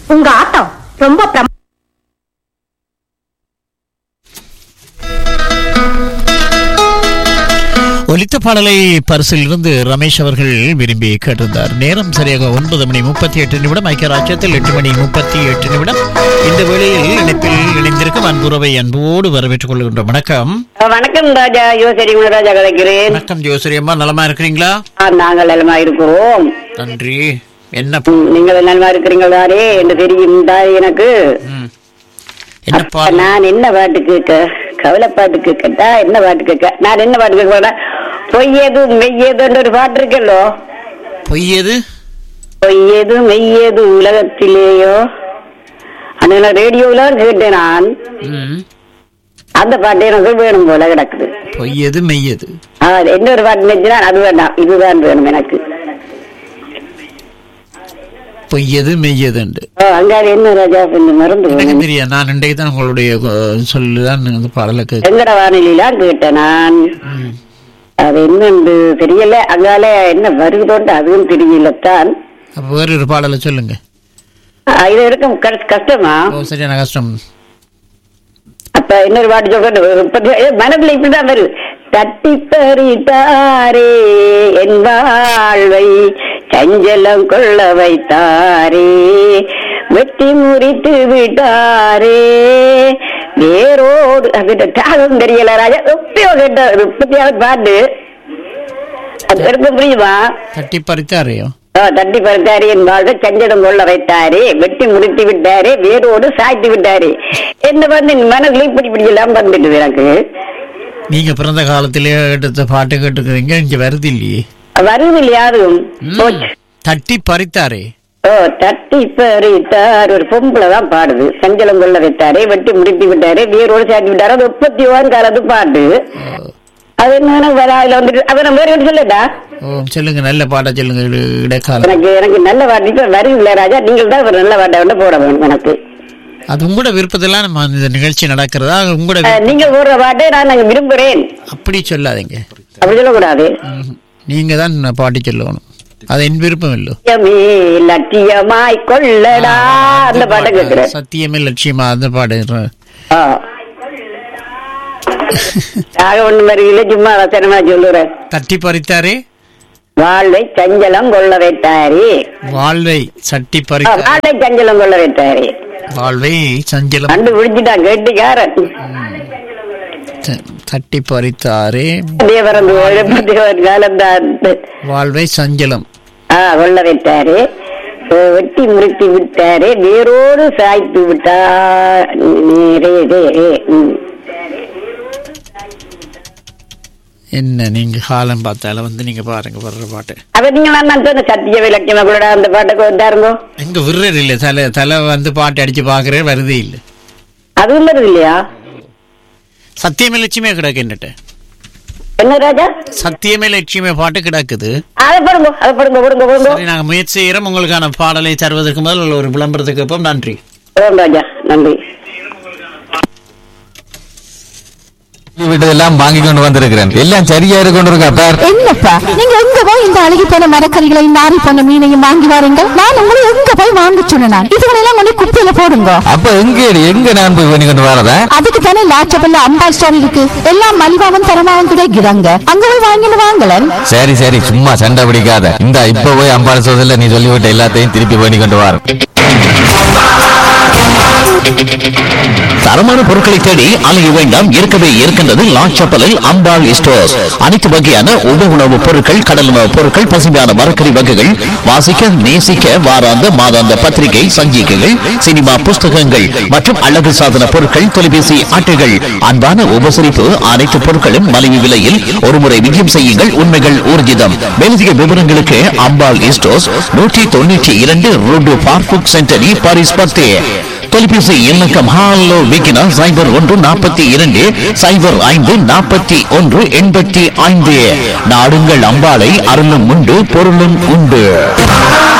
உங்க ஆட்டம் ரொம்ப பிரமா ஒலித்த பாடலை பரிசில் இருந்து ரமேஷ் அவர்கள் விரும்பி கேட்டிருந்தார் நேரம் சரியாக ஒன்பது மணி முப்பத்தி எட்டு நிமிடம் ஐக்கிய ராஜ்யத்தில் எட்டு மணி முப்பத்தி எட்டு நிமிடம் இந்த வேளையில் இணைப்பில் இணைந்திருக்கும் அன்புறவை அன்போடு வரவேற்றுக் கொள்கின்றோம் வணக்கம் வணக்கம் ராஜா யோசரி குணராஜா கதைக்கிறேன் வணக்கம் ஜோசரி அம்மா நலமா இருக்கிறீங்களா ஆ, நாங்கள் நலமா இருக்கிறோம் நன்றி என்ன ம், நீங்கள் நலமா இருக்கிறீங்களாரே என்று தெரியும் தாய் எனக்கு ம். என்ன பாடல் நான் என்ன பாட்டு கேட்க கவலை பாட்டு கேட்கட்டா என்ன பாட்டு கேட்க நான் என்ன பாட்டு கேட்க போறேன்? பொய்யது மெய்யதுன்ற ஒரு பாட்டு இருக்கல்லோ பொய்யது பொய்யது மெய்யது உலகத்திலேயோ அந்த ரேடியோல கேட்டேன் நான் ம். அந்த பாட்டு எனக்கு வேணும் போல கிடக்குது பொய்யது மெய்யது ஆ, இன்னொரு பாட்டு நினைச்சுனா அது வேண்டாம் இதுதான் வேணும் எனக்கு பொய்யது மெய்யதுண்டு ஓ, அங்காடி என்ன ராஜா இந்த மருந்து எனக்கு வேணும். தெரியாது நான் இன்றைக்கு தான் உங்களுடைய அஹ், சொல்லுதான் அந்த பாடலை கேட்க எங்கட வானிலாம் கேட்டேன் நான் ம். அது என்னண்டு தெரியல அங்கால என்ன வருகிறோண்டு அதுவும் தெரியலத்தான் அப்ப வேற ஒரு பாடலை சொல்லுங்க ஆ, இது எடுக்க கஷ்ட- கஷ்டமா ஓ சரியான கஷ்டம் அப்ப இன்னொரு பாட்டு சொல்றேன் மனதில் இப்படிதான் வருது தட்டி பறித்தாரே என் வாழ்வை சஞ்சலம் கொள்ள வைத்தாரே வெட்டி முறித்து விட்டாரே வேரோடு அது தாகம் தெரியல ராஜா எப்பயோ கேட்ட முப்பத்தியாவது பாட்டு அது எடுக்க முடியுமா தட்டி பறித்தாரையோ ஆ, தட்டி பறித்தாரே என் வாழ்வை சஞ்சலம் கொள்ள வைத்தாரே வெட்டி முறித்து விட்டாரே வேரோடு சாய்த்து விட்டாரே என்ன வந்து என் மனசுல இப்படி இப்படி எல்லாம் வந்துட்டு எனக்கு நீங்க பிறந்த காலத்திலே எடுத்த பாட்டு கேட்டுக்கிறீங்க இங்க வருது இல்லையே வருது இல்லையாரும் ம். தட்டி பறித்தாரே ஓ தட்டி பறித்தார் ஒரு பொம்பளை தான் பாடுது சஞ்சலம் கொள்ள வைத்தாரே வெட்டி முடித்து விட்டாரே வேரோடு சாய்த்து விட்டாரு அது முப்பத்தி ஓன் காலத்து பாட்டு அது என்ன வராதுல வந்துட்டு அதை நான் வேற என்ன சொல்லட்டா ஓ சொல்லுங்க நல்ல பாட்டா சொல்லுங்க இட- இடைக்காலம் எனக்கு எனக்கு நல்ல பாட்டு இப்ப வருது ராஜா நீங்கள் தான் ஒரு நல்ல பாட்டை வந்து போட வேணும் எனக்கு அது உங்களோட விருப்பத்தெல்லாம் நம்ம இந்த நிகழ்ச்சி நடக்கிறதா உங்களோட அஹ், விருப்பம். நீங்க போடுற பாட்டை நான் அங்க விரும்புறேன் அப்படி சொல்லாதீங்க அப்படி சொல்லக்கூடாது ம். நீங்க தான் பாட்டி சொல்லணும் அது என் விருப்பம் இல்லை லட்சியமே லட்சியமாய் கொள்ளடா அந்த பாட்டை கேட்கிறேன் சத்தியமே லட்சியமா அந்த பாடு ஆ. ஆக ஒண்ணு வருகில சும்மா வசனமா சொல்லுறேன் தட்டி பறித்தாரே வாழ்வை சஞ்சலம் கொள்ள வைத்தாரே வாழ்வை சட்டி ஆ, பறித்தாரே வாழ்வை சஞ்சலம் கொள்ள வைத்தாரே வாழ்வை சஞ்சலம் கண்டு பிடிச்சிட்டான் கெட்டிக்காரன் த- தட்டி பறித்தாரே தேவரந்து தேவன் காலம்தான் வாழ்வை சஞ்சலம் ஆ கொள்ள வைத்தாரே ஓ, வெட்டி முறித்து விட்டாரே வேரோடு சாய்த்து விட்டா ரே, ரே, ரே. ம். என்ன நீங்க காலம் பார்த்தால வந்து நீங்க பாருங்க வர்ற பாட்டு அப்ப நீங்க நான் சொன்ன சத்திய விளக்கியமா கூட அந்த பாட்டுக்கு வந்தாருங்கோ எங்க விடுறது இல்ல தலை தலை வந்து பாட்டு அடிச்சு பாக்குறேன் வருதே இல்ல அதுவும் வருது இல்லையா சத்தியமே லட்சுமியே கிடக்கு என்னட்ட என்ன ராஜா சத்தியமே லட்சுமியே பாட்டு கிடக்குது அதை போடுங்க அதை போடுங்க போடுங்க போடுங்க சரி நாங்க முயற்சி செய்யறோம் உங்களுக்கான பாடலை தருவதற்கு முதல் ஒரு விளம்பரத்துக்கு அப்புறம் நன்றி ஓம் ராஜா நன்றி விட்டதெல்லாம் வாங்கி கொண்டு வந்திருக்கிறேன் எல்லாம் சரியா இருக்கு கொண்டு இருக்கா பார் என்னப்பா நீங்க எங்க போய் இந்த அழுகி போன மரக்கறிகளையும் நாரி போன மீனையும் வாங்கி வாருங்க நான் உங்களை எங்க போய் வாங்க சொன்னேன் இதுகளெல்லாம் கொண்டு குப்பையில போடுங்க அப்ப எங்க எங்க நான் போய் பண்ணி கொண்டு வரதா அதுக்கு தானே லாச்சபல்ல அம்பாள் ஸ்டோர் இருக்கு எல்லாம் மலிவாவும் தரமாவும் கிடைக்கிறாங்க அங்க போய் வாங்கிட்டு வாங்கலன் சரி சரி சும்மா சண்டை பிடிக்காத இந்த இப்ப போய் அம்பாள் சோதல நீ சொல்லிவிட்ட எல்லாத்தையும் திருப்பி பண்ணி கொண்டு வர தரமான பொருட்களை தேடி அலைய வேண்டாம் இருக்கவே இருக்கின்றது லாச்சப்பலில் அம்பாள் ஸ்டோர்ஸ் அனைத்து வகையான உப உணவுப் பொருட்கள் கடல் உணவுப் பொருட்கள் பசுமையான மரக்கறி வகைகள் வாசிக்க நேசிக்க வாராந்த மாதாந்த பத்திரிகை சஞ்சிகைகள் சினிமா புஸ்தகங்கள் மற்றும் அழகு சாதன பொருட்கள் தொலைபேசி அட்டைகள் அன்பான உபசரிப்பு அனைத்து பொருட்களும் மலிவு விலையில் ஒருமுறை விஜயம் செய்யுங்கள் உண்மைகள் ஊர்ஜிதம் மேலதிக விவரங்களுக்கு அம்பாள் ஸ்டோர்ஸ் நூற்றி தொண்ணூற்றி இரண்டு ரோடு பார்புக் சென்டரி பாரிஸ் பத்தே தொலைபேசி இலக்கம் ஹாலோ விக்கினா சைபர் ஒன்று நாற்பத்தி இரண்டு சைபர் ஐந்து நாற்பத்தி ஒன்று எண்பத்தி ஐந்து நாடுங்கள் அம்பாளை அருளும் உண்டு பொருளும் உண்டு